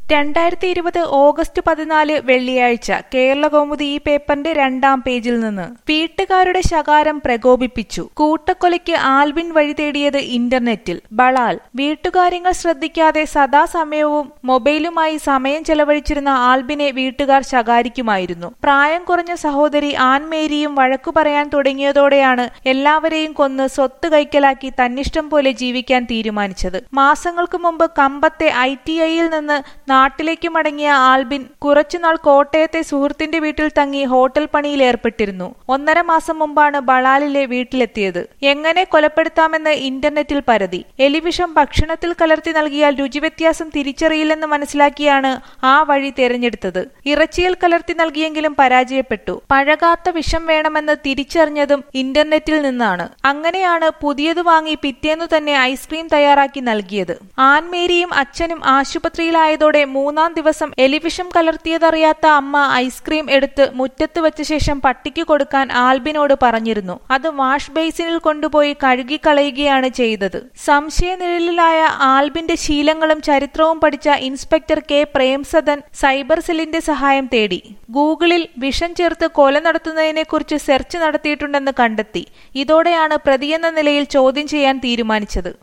രണ്ടായിരത്തി ഇരുപത് ഓഗസ്റ്റ് പതിനാല് വെള്ളിയാഴ്ച കേരളകൗമുദി ഈ പേപ്പറിന്റെ രണ്ടാം പേജിൽ നിന്ന് വീട്ടുകാരുടെ ശകാരം പ്രകോപിപ്പിച്ചു കൂട്ടക്കൊലയ്ക്ക് ആൽബിൻ വഴി തേടിയത് ഇന്റർനെറ്റിൽ ബളാൽ വീട്ടുകാര്യങ്ങൾ ശ്രദ്ധിക്കാതെ സദാസമയവും മൊബൈലുമായി സമയം ചെലവഴിച്ചിരുന്ന ആൽബിനെ വീട്ടുകാർ ശകാരിക്കുമായിരുന്നു പ്രായം കുറഞ്ഞ സഹോദരി ആൻമേരിയും വഴക്കു പറയാൻ തുടങ്ങിയതോടെയാണ് എല്ലാവരെയും കൊന്ന് സ്വത്ത് കൈക്കലാക്കി തന്നിഷ്ടം പോലെ ജീവിക്കാൻ തീരുമാനിച്ചത് മാസങ്ങൾക്ക് മുമ്പ് കമ്പത്തെ ഐ ടി ഐയിൽ നിന്ന് നാട്ടിലേക്ക് മടങ്ങിയ ആൽബിൻ കുറച്ചുനാൾ കോട്ടയത്തെ സുഹൃത്തിന്റെ വീട്ടിൽ തങ്ങി ഹോട്ടൽ പണിയിൽ ഏർപ്പെട്ടിരുന്നു ഒന്നര മാസം മുമ്പാണ് ബളാലിലെ വീട്ടിലെത്തിയത് എങ്ങനെ കൊലപ്പെടുത്താമെന്ന് ഇന്റർനെറ്റിൽ പരതി എലിവിഷം ഭക്ഷണത്തിൽ കലർത്തി നൽകിയാൽ രുചിവ്യത്യാസം തിരിച്ചറിയില്ലെന്ന് മനസ്സിലാക്കിയാണ് ആ വഴി തിരഞ്ഞെടുത്തത് ഇറച്ചിയിൽ കലർത്തി നൽകിയെങ്കിലും പരാജയപ്പെട്ടു പഴകാത്ത വിഷം വേണമെന്ന് തിരിച്ചറിഞ്ഞതും ഇന്റർനെറ്റിൽ നിന്നാണ് അങ്ങനെയാണ് പുതിയത് വാങ്ങി പിറ്റേന്നു തന്നെ ഐസ്ക്രീം തയ്യാറാക്കി നൽകിയത് ആൻമേരിയും അച്ഛനും ആശുപത്രിയിലായതോടെ മൂന്നാം ദിവസം എലിവിഷം കലർത്തിയതറിയാത്ത അമ്മ ഐസ്ക്രീം എടുത്ത് മുറ്റത്ത് വെച്ച ശേഷം പട്ടിക്ക് കൊടുക്കാൻ ആൽബിനോട് പറഞ്ഞിരുന്നു അത് വാഷ് ബേസിനിൽ കൊണ്ടുപോയി കഴുകിക്കളയുകയാണ് ചെയ്തത് സംശയനിഴലിലായ ആൽബിന്റെ ശീലങ്ങളും ചരിത്രവും പഠിച്ച ഇൻസ്പെക്ടർ കെ പ്രേംസദൻ സൈബർ സെല്ലിന്റെ സഹായം തേടി ഗൂഗിളിൽ വിഷം ചേർത്ത് കൊല നടത്തുന്നതിനെക്കുറിച്ച് സെർച്ച് നടത്തിയിട്ടുണ്ടെന്ന് കണ്ടെത്തി ഇതോടെയാണ് പ്രതിയെന്ന നിലയിൽ ചോദ്യം ചെയ്യാൻ തീരുമാനിച്ചത്